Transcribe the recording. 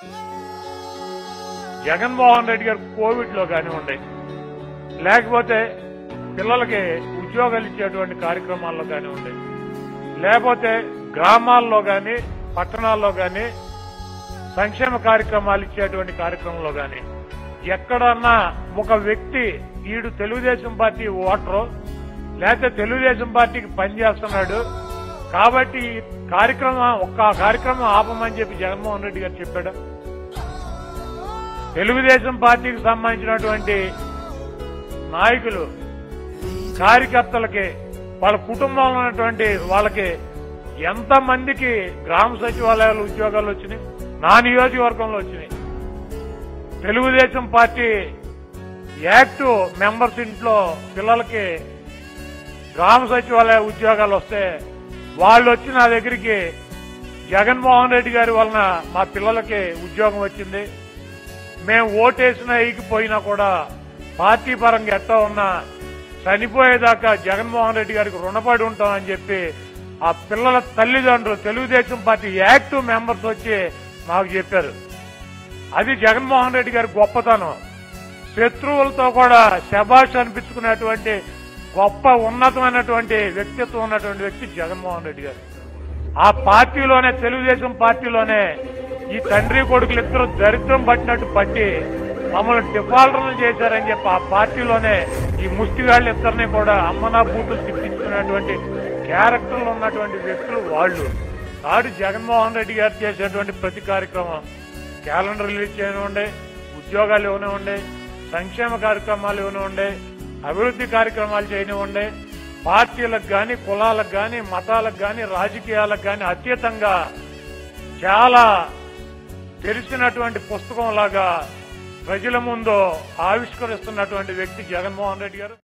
జగన్మోహన్ రెడ్డి గారు కోవిడ్ లో కానివ్వండి లేకపోతే పిల్లలకి ఉద్యోగాలు ఇచ్చేటువంటి కార్యక్రమాల్లో కానివ్వండి లేకపోతే గ్రామాల్లో గాని పట్టణాల్లో గాని సంక్షేమ కార్యక్రమాలు ఇచ్చేటువంటి కార్యక్రమంలో గాని ఎక్కడన్నా ఒక వ్యక్తి ఈడు తెలుగుదేశం పార్టీ ఓటరు లేకపోతే తెలుగుదేశం పార్టీకి పనిచేస్తున్నాడు కాబట్టి ఈ కార్యక్రమం ఒక్క కార్యక్రమం ఆపమని చెప్పి జగన్మోహన్ రెడ్డి గారు చెప్పాడు తెలుగుదేశం పార్టీకి సంబంధించినటువంటి నాయకులు కార్యకర్తలకి వాళ్ళ కుటుంబంలో ఉన్నటువంటి వాళ్ళకి ఎంత మందికి గ్రామ సచివాలయాలు ఉద్యోగాలు వచ్చినాయి నా నియోజకవర్గంలో వచ్చినాయి తెలుగుదేశం పార్టీ యాక్ట్ మెంబర్స్ ఇంట్లో పిల్లలకి గ్రామ సచివాలయ ఉద్యోగాలు వస్తే వాళ్ళు వచ్చి నా దగ్గరికి జగన్మోహన్ రెడ్డి గారి వలన మా పిల్లలకి ఉద్యోగం వచ్చింది మేము ఓటేసినా పోయినా కూడా పార్టీ పరంగా ఎట్టా ఉన్నా చనిపోయేదాకా జగన్మోహన్ రెడ్డి గారికి రుణపడి ఉంటామని చెప్పి ఆ పిల్లల తల్లిదండ్రులు తెలుగుదేశం పార్టీ యాక్టివ్ మెంబర్స్ వచ్చి మాకు చెప్పారు అది జగన్మోహన్ రెడ్డి గారి గొప్పతనం శత్రువులతో కూడా శబాష్ అనిపించుకునేటువంటి గొప్ప ఉన్నతమైనటువంటి వ్యక్తిత్వం ఉన్నటువంటి వ్యక్తి జగన్మోహన్ రెడ్డి గారు ఆ పార్టీలోనే తెలుగుదేశం పార్టీలోనే ఈ తండ్రి కొడుకులు ఇద్దరు దరిద్రం పట్టినట్టు పట్టి మమ్మల్ని డిఫాల్టర్లు చేశారని చెప్పి ఆ పార్టీలోనే ఈ ముష్టిగాళ్ళు ఇద్దరిని కూడా అమ్మనా బూతులు తిప్పించుకునేటువంటి క్యారెక్టర్లు ఉన్నటువంటి వ్యక్తులు వాళ్ళు నాడు జగన్మోహన్ రెడ్డి గారు చేసేటువంటి ప్రతి కార్యక్రమం క్యాలెండర్ రిలీజ్ చేయనివ్వండి ఉద్యోగాలు ఇవ్వనివ్వండి సంక్షేమ కార్యక్రమాలు ఇవ్వనివ్వండి అభివృద్ధి కార్యక్రమాలు చేయనివ్వండి పార్టీలకు గాని కులాలకు గాని మతాలకు గాని రాజకీయాలకు గాని అతీతంగా చాలా తెలిసినటువంటి పుస్తకం లాగా ప్రజల ముందు ఆవిష్కరిస్తున్నటువంటి వ్యక్తి జగన్మోహన్ రెడ్డి గారు